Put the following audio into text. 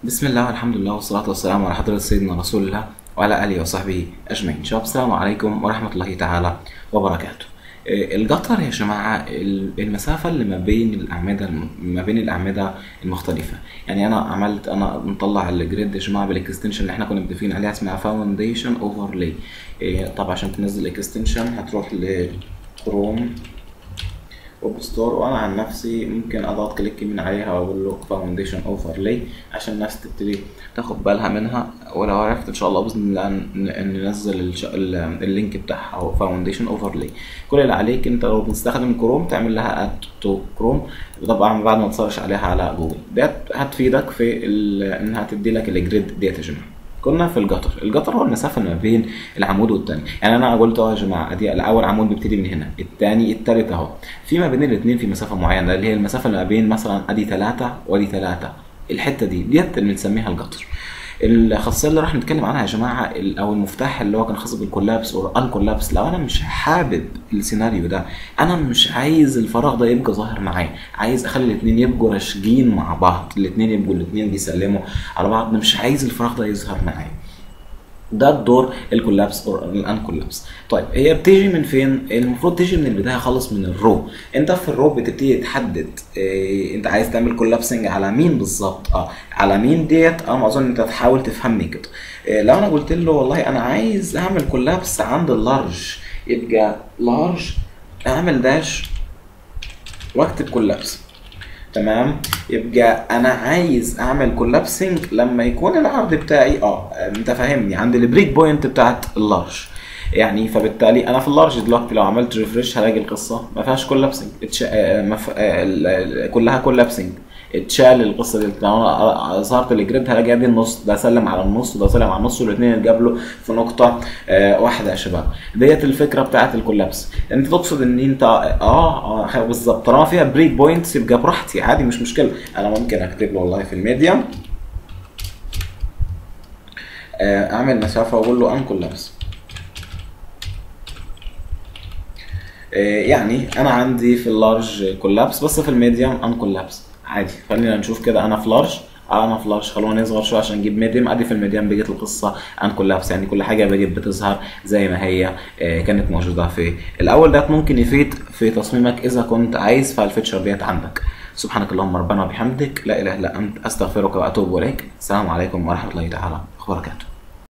بسم الله والحمد لله والصلاة والسلام على حضرة سيدنا رسول الله وعلى آله وصحبه أجمعين شباب السلام عليكم ورحمة الله تعالى وبركاته آه، الجطر يا جماعة ال- المسافة اللي ما بين الأعمدة ما بين الأعمدة المختلفة يعني أنا عملت أنا مطلع الجريد يا جماعة بالاكستنشن اللي احنا كنا متفقين عليها اسمها فاونديشن اوفرلاي طبعا عشان تنزل الاكستنشن هتروح لكروم ويب ستور وانا عن نفسي ممكن اضغط كليك يمين عليها واقول له فاونديشن اوفرلاي عشان الناس تبتدي تاخد بالها منها ولو عرفت ان شاء الله باذن الله ن- ن- ننزل الش- ال- اللينك بتاعها او فاونديشن اوفرلاي كل اللي عليك انت لو بتستخدم كروم تعمل لها اد تو كروم طبعا بعد ما تسرش عليها على جوجل ديت هتفيدك في ال- انها تدي لك الجريد ديت يا جماعه كنا في الجطر الجطر هو المسافه اللي ما بين العمود والتاني يعني انا قلت اهو يا جماعه ادي الاول عمود بيبتدي من هنا التاني التالت اهو في ما بين الاثنين في مسافه معينه اللي هي المسافه اللي ما بين مثلا ادي ثلاثة وادي ثلاثة الحته دي ديت اللي بنسميها الجطر الخاصيه اللي راح نتكلم عنها يا جماعه ال- او المفتاح اللي هو كان خاص بالكولابس او الكولابس لو انا مش حابب السيناريو ده انا مش عايز الفراغ ده يبقى ظاهر معايا عايز اخلي الاثنين يبقوا راشقين مع بعض الاثنين يبقوا الاثنين بيسلموا على بعض أنا مش عايز الفراغ ده يظهر معايا ده الدور الكولابس او الان كولابس طيب هي بتيجي من فين المفروض تيجي من البدايه خالص من الرو انت في الرو بتبتدي تحدد إيه انت عايز تعمل كولابسنج على مين بالظبط اه على مين ديت انا اظن انت تحاول تفهمني كده إيه لو انا قلت له والله انا عايز اعمل كولابس عند اللارج يبقى لارج اعمل داش واكتب كولابس تمام يبقى انا عايز اعمل كولابسنج لما يكون العرض بتاعي اه انت فاهمني عند البريك بوينت بتاعت اللارج يعني فبالتالي انا في اللارج دلوقتي لو عملت ريفرش هلاقي القصه ما فيهاش كولابسنج اتش... آه، مف... آه، ال- ال- كلها كولابسنج اتشال القصه دي لو انا ظهرت الجريد هلاقي ادي النص ده سلم على النص وده سلم على النص والاثنين اتقابلوا في نقطه آه واحده يا شباب ديت الفكره بتاعت الكولابس انت تقصد ان انت اه اه بالظبط طالما فيها بريك بوينتس يبقى براحتي عادي مش مشكله انا ممكن اكتب له والله في الميديم آه اعمل مسافه واقول له ان كولابس يعني انا عندي في اللارج كولابس بس في الميديم ان كولابس عادي خلينا نشوف كده انا في لارج آه انا في لارج خلونا نصغر شويه عشان نجيب ميديم ادي في الميديم بقت القصه ان كولابس يعني كل حاجه بقت بتظهر زي ما هي آه، كانت موجوده في الاول ده ممكن يفيد في تصميمك اذا كنت عايز فالفيتشر ديت عندك سبحانك اللهم ربنا وبحمدك لا اله الا انت استغفرك واتوب اليك السلام عليكم ورحمه الله تعالى وبركاته